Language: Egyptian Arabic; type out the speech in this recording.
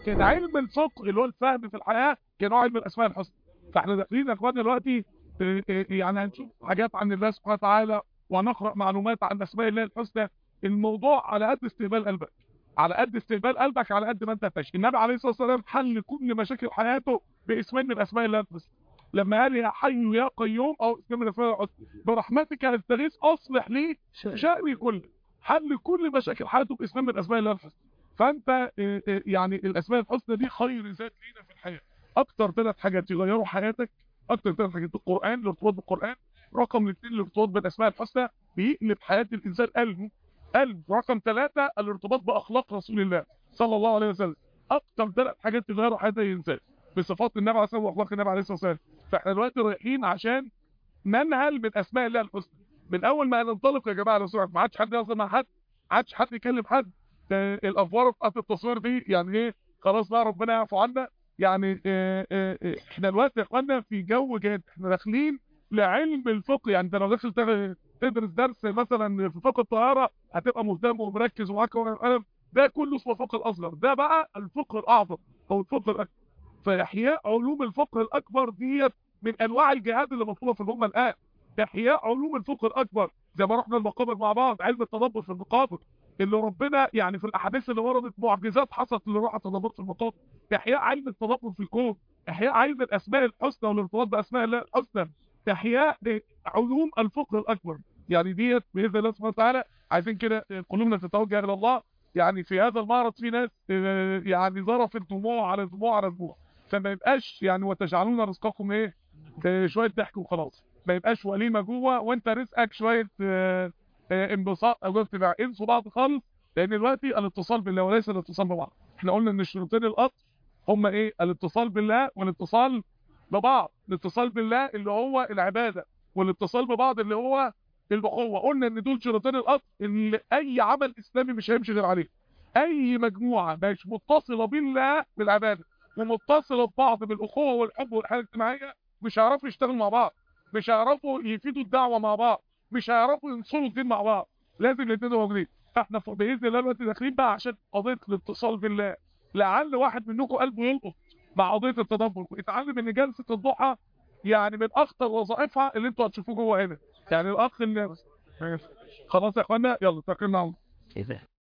لكن علم الفقه اللي هو الفهم في الحياه كان هو علم الاسماء الحسنى فاحنا داخلين يا اخوانا دلوقتي اه، اه، يعني هنشوف حاجات عن الله سبحانه وتعالى ونقرا معلومات عن اسماء الله الحسنى الموضوع على قد استقبال قلبك على قد استقبال قلبك على قد ما انت فاش النبي عليه الصلاه والسلام حل كل مشاكل حياته باسمين من اسماء الله الحسنى لما قال يا حي يا قيوم او اسم من اسماء الحسنى برحمتك استغيث اصلح لي شأني كله حل كل مشاكل حياته باسمين من اسماء الله الحسنى فانت اه، اه، يعني الاسماء الحسنى دي خير ذات لينا في الحياه اكتر ثلاث حاجات يغيروا حياتك اكتر ثلاث حاجات القران الارتباط بالقران رقم اثنين الارتباط بالاسماء الحسنى بيقلب حياه الانسان قلبه قلب رقم ثلاثة الارتباط بأخلاق رسول الله صلى الله عليه وسلم أكتر ثلاث حاجات تغيروا حياة الإنسان بصفات النبي عليه الصلاة والسلام وأخلاق النبي عليه الصلاة والسلام فإحنا دلوقتي رايحين عشان ننهل من أسماء الله الحسنى من أول ما ننطلق يا جماعة لو سمحت ما عادش حد يوصل مع حد ما عادش حد يكلم حد ده الأفوار بتاعت التصوير دي يعني إيه خلاص بقى ربنا يعفو عنا يعني اه اه اه احنا دلوقتي يا اخوانا في جو جاد احنا داخلين لعلم الفقه يعني انت لو داخل تغ- تدرس درس مثلا في فقه الطهاره هتبقى مهتم ومركز ومعاك ورقه وقلم ده كله اسمه الفقه الاصغر ده بقى الفقه الاعظم او الفقه الاكبر فاحياء علوم الفقه الاكبر ديت من انواع الجهاد اللي مطلوبه في الامه الان احياء علوم الفقه الاكبر زي ما رحنا المقابر مع بعض علم التدبر في المقابر اللي ربنا يعني في الاحاديث اللي وردت معجزات حصلت اللي راحت تدبر في المقابر احياء علم التدبر في الكون احياء علم الاسماء الحسنى والارتباط باسماء الله الحسنى احياء علوم الفقه الاكبر يعني ديت باذن الله سبحانه وتعالى عايزين كده قلوبنا تتوجه الى الله يعني في هذا المعرض في ناس آه، يعني ظرفت دموع على دموع على دموع فما يبقاش يعني وتجعلون رزقكم ايه آه، شويه ضحك وخلاص ما يبقاش وليمه جوه وانت رزقك شويه آه، آه، انبساط او ارتفاع انسوا بعض خالص لان دلوقتي الاتصال بالله وليس الاتصال ببعض احنا قلنا ان الشروطين القطر هما ايه الاتصال بالله والاتصال ببعض الاتصال بالله اللي هو العباده والاتصال ببعض اللي هو الاخوه قلنا ان دول شروطين القطر اللي اي عمل اسلامي مش هيمشي غير عليه اي مجموعه مش متصله بالله بالعباده ومتصله ببعض بالاخوه والحب والحاله الاجتماعيه مش هيعرفوا يشتغلوا مع بعض مش هيعرفوا يفيدوا الدعوه مع بعض مش هيعرفوا ينصروا الدين مع بعض لازم الاثنين موجودين احنا ف- باذن الله دلوقتي داخلين بقى عشان قضيه الاتصال بالله لعل واحد منكم قلبه يلقط مع قضيه التدبر ويتعلم ان جلسه الضحى يعني من اخطر وظائفها اللي انتوا هتشوفوه جوه هنا يعني الاخ اللي خلاص يا اخوانا يلا توكلنا على الله إذا